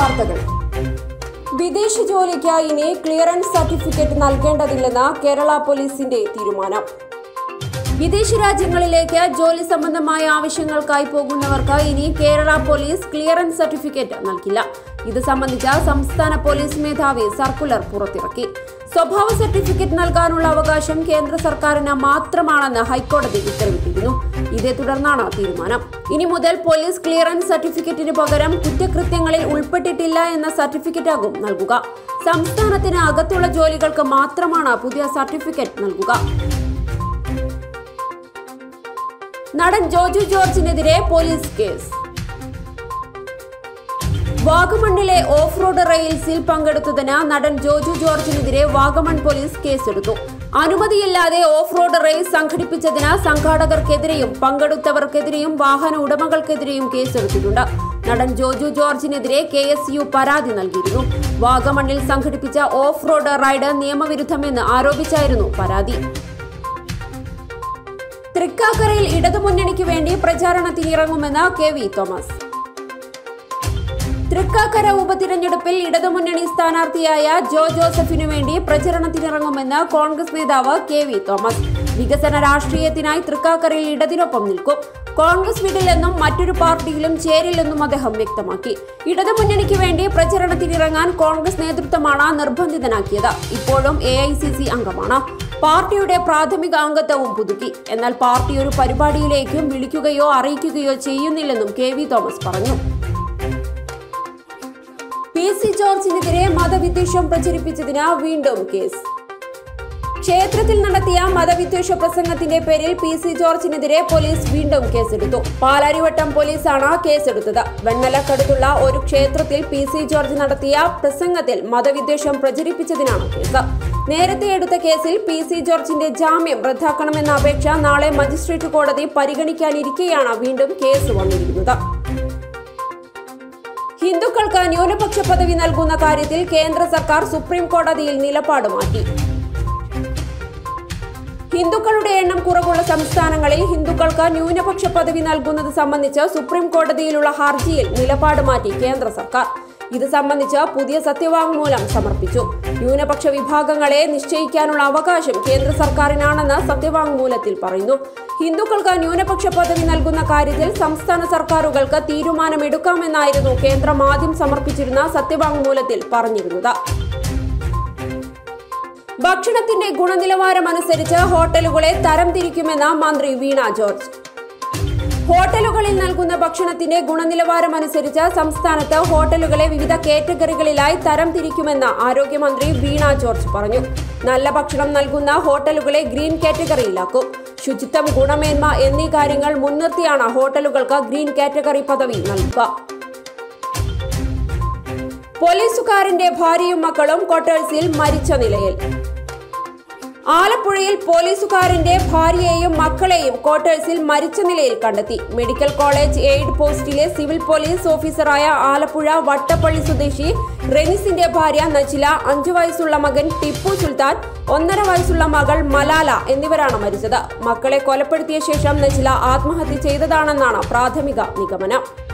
വാർത്തകൾ വിദേശ ജോലിക്ക് ഇനി ക്ലിയറൻസ് സർട്ടിഫിക്കറ്റ് നൽകേണ്ടതില്ലെന്ന് കേരള പോലീസിന്റെ തീരുമാനം വിദേശ രാജ്യങ്ങളിലേക്ക് ജോലി സംബന്ധമായ ആവശ്യങ്ങൾക്കായി പോകുന്നവർക്ക് ഇനി കേരള പോലീസ് ക്ലിയറൻസ് സർട്ടിഫിക്കറ്റ് നൽകില്ല ഇത് സംബന്ധിച്ച സംസ്ഥാന പോലീസ് മേധാവി സർക്കുലർ പുറത്തിറക്കി സ്വഭാവ സർട്ടിഫിക്കറ്റ് നൽകാനുള്ള അവകാശം കേന്ദ്ര സർക്കാരിന് മാത്രമാണെന്ന് ഹൈക്കോടതി ഉത്തരവിട്ടിരുന്നു ഇതേ തുടർന്നാണ് തീരുമാനം ഇനി മുതൽ പോലീസ് ക്ലിയറൻസ് സർട്ടിഫിക്കറ്റിന് പകരം കുറ്റകൃത്യങ്ങളിൽ ഉൾപ്പെട്ടിട്ടില്ല എന്ന സർട്ടിഫിക്കറ്റ് ആകും നൽകുക സംസ്ഥാനത്തിന് അകത്തുള്ള ജോലികൾക്ക് മാത്രമാണ് പുതിയ സർട്ടിഫിക്കറ്റ് നൽകുക നടൻ ജോജു ജോർജിനെതിരെ പോലീസ് കേസ് വാഗമണ്ണിലെ ഓഫ് റോഡ് റെയിൽസിൽ പങ്കെടുത്തതിന് നടൻ ജോജു ജോർജിനെതിരെ വാഗമൺ പോലീസ് കേസെടുത്തു അനുമതിയില്ലാതെ ഓഫ് റോഡ് റേസ് സംഘടിപ്പിച്ചതിന് സംഘാടകർക്കെതിരെയും പങ്കെടുത്തവർക്കെതിരെയും വാഹന ഉടമകൾക്കെതിരെയും കേസെടുത്തിട്ടുണ്ട് നടൻ ജോജു ജോർജിനെതിരെ കെ എസ് യു പരാതി നൽകിയിരുന്നു വാഗമണ്ണിൽ സംഘടിപ്പിച്ച ഓഫ് റോഡ് റൈഡ് നിയമവിരുദ്ധമെന്ന് ആരോപിച്ചായിരുന്നു പരാതി തൃക്കാക്കരയിൽ ഇടതുമുന്നണിക്ക് വേണ്ടി പ്രചാരണത്തിനിറങ്ങുമെന്ന് കെ വി തോമസ് തൃക്കാക്കര ഉപതിരഞ്ഞെടുപ്പിൽ ഇടതുമുന്നണി സ്ഥാനാർത്ഥിയായ ജോ ജോസഫിനു വേണ്ടി പ്രചരണത്തിനിറങ്ങുമെന്ന് കോൺഗ്രസ് നേതാവ് കെ വി തോമസ് വികസന രാഷ്ട്രീയത്തിനായി തൃക്കാക്കരയിൽ ഇടതിനൊപ്പം നിൽക്കും കോൺഗ്രസ് വിടില്ലെന്നും മറ്റൊരു പാർട്ടിയിലും ചേരില്ലെന്നും അദ്ദേഹം വ്യക്തമാക്കി ഇടതുമുന്നണിക്ക് വേണ്ടി പ്രചരണത്തിനിറങ്ങാൻ കോൺഗ്രസ് നേതൃത്വമാണ് നിർബന്ധിതനാക്കിയത് ഇപ്പോഴും എ അംഗമാണ് പാർട്ടിയുടെ പ്രാഥമിക അംഗത്വവും പുതുക്കി എന്നാൽ പാർട്ടി ഒരു പരിപാടിയിലേക്കും വിളിക്കുകയോ അറിയിക്കുകയോ ചെയ്യുന്നില്ലെന്നും കെ വി തോമസ് പറഞ്ഞു പി സി ജോർജിനെതിരെ മതവിദ്വേഷം പ്രചരിപ്പിച്ചതിന് വീണ്ടും കേസ് ക്ഷേത്രത്തിൽ നടത്തിയ മതവിദ്വേഷ പ്രസംഗത്തിന്റെ പേരിൽ പി സി ജോർജിനെതിരെ പോലീസ് വീണ്ടും കേസെടുത്തു പാലാരിവട്ടം പോലീസാണ് കേസെടുത്തത് വെണ്ണലക്കടുത്തുള്ള ഒരു ക്ഷേത്രത്തിൽ പി സി ജോർജ് നടത്തിയ പ്രസംഗത്തിൽ മതവിദ്വേഷം പ്രചരിപ്പിച്ചതിനാണ് കേസ് നേരത്തെ എടുത്ത കേസിൽ പി സി ജോർജിന്റെ ജാമ്യം റദ്ദാക്കണമെന്ന അപേക്ഷ നാളെ മജിസ്ട്രേറ്റ് കോടതി പരിഗണിക്കാനിരിക്കെയാണ് വീണ്ടും കേസ് വന്നിരിക്കുന്നത് ഹിന്ദുക്കൾക്ക് ന്യൂനപക്ഷ പദവി നൽകുന്ന കാര്യത്തിൽ കേന്ദ്ര സർക്കാർ സുപ്രീം കോടതിയിൽ നിലപാട് മാറ്റി ഹിന്ദുക്കളുടെ എണ്ണം കുറവുള്ള സംസ്ഥാനങ്ങളിൽ ഹിന്ദുക്കൾക്ക് ന്യൂനപക്ഷ പദവി നൽകുന്നത് സംബന്ധിച്ച് സുപ്രീം കോടതിയിലുള്ള ഹർജിയിൽ നിലപാട് മാറ്റി കേന്ദ്ര സർക്കാർ ഇത് സംബന്ധിച്ച് പുതിയ സത്യവാങ്മൂലം സമർപ്പിച്ചു ന്യൂനപക്ഷ വിഭാഗങ്ങളെ നിശ്ചയിക്കാനുള്ള അവകാശം കേന്ദ്ര സർക്കാരിനാണെന്ന് സത്യവാങ്മൂലത്തിൽ പറയുന്നു ഹിന്ദുക്കൾക്ക് ന്യൂനപക്ഷ പദവി നൽകുന്ന കാര്യത്തിൽ സംസ്ഥാന സർക്കാരുകൾക്ക് തീരുമാനമെടുക്കാമെന്നായിരുന്നു കേന്ദ്രം ആദ്യം സമർപ്പിച്ചിരുന്ന സത്യവാങ്മൂലത്തിൽ പറഞ്ഞിരുന്നത് ഭക്ഷണത്തിന്റെ ഗുണനിലവാരം അനുസരിച്ച് ഹോട്ടലുകളെ തരംതിരിക്കുമെന്ന് മന്ത്രി വീണ ജോർജ് ഹോട്ടലുകളിൽ നൽകുന്ന ഭക്ഷണത്തിന്റെ ഗുണനിലവാരം അനുസരിച്ച് സംസ്ഥാനത്ത് ഹോട്ടലുകളെ വിവിധ കാറ്റഗറികളിലായി തരംതിരിക്കുമെന്ന് ആരോഗ്യമന്ത്രി വീണ ജോർജ് പറഞ്ഞു നല്ല ഭക്ഷണം നൽകുന്ന ഹോട്ടലുകളെ ഗ്രീൻ കാറ്റഗറിയിലാക്കും ശുചിത്വം ഗുണമേന്മ എന്നീ കാര്യങ്ങൾ മുൻനിർത്തിയാണ് ഹോട്ടലുകൾക്ക് ഗ്രീൻ കാറ്റഗറി പദവി നൽകുക പോലീസുകാരന്റെ ഭാര്യയും മക്കളും ക്വാർട്ടേഴ്സിൽ മരിച്ച നിലയിൽ ആലപ്പുഴയിൽ പോലീസുകാരന്റെ ഭാര്യയെയും മക്കളെയും ക്വാർട്ടേഴ്സിൽ മരിച്ച നിലയിൽ കണ്ടെത്തി മെഡിക്കൽ കോളേജ് എയ്ഡ് പോസ്റ്റിലെ സിവിൽ പോലീസ് ഓഫീസറായ ആലപ്പുഴ വട്ടപ്പള്ളി സ്വദേശി റെനിസിന്റെ ഭാര്യ നജില അഞ്ചു വയസ്സുള്ള മകൻ ടിപ്പു സുൽത്താൻ ഒന്നര വയസ്സുള്ള മകൾ മലാല എന്നിവരാണ് മരിച്ചത് മക്കളെ കൊലപ്പെടുത്തിയ ശേഷം നജില ആത്മഹത്യ ചെയ്തതാണെന്നാണ് പ്രാഥമിക നിഗമനം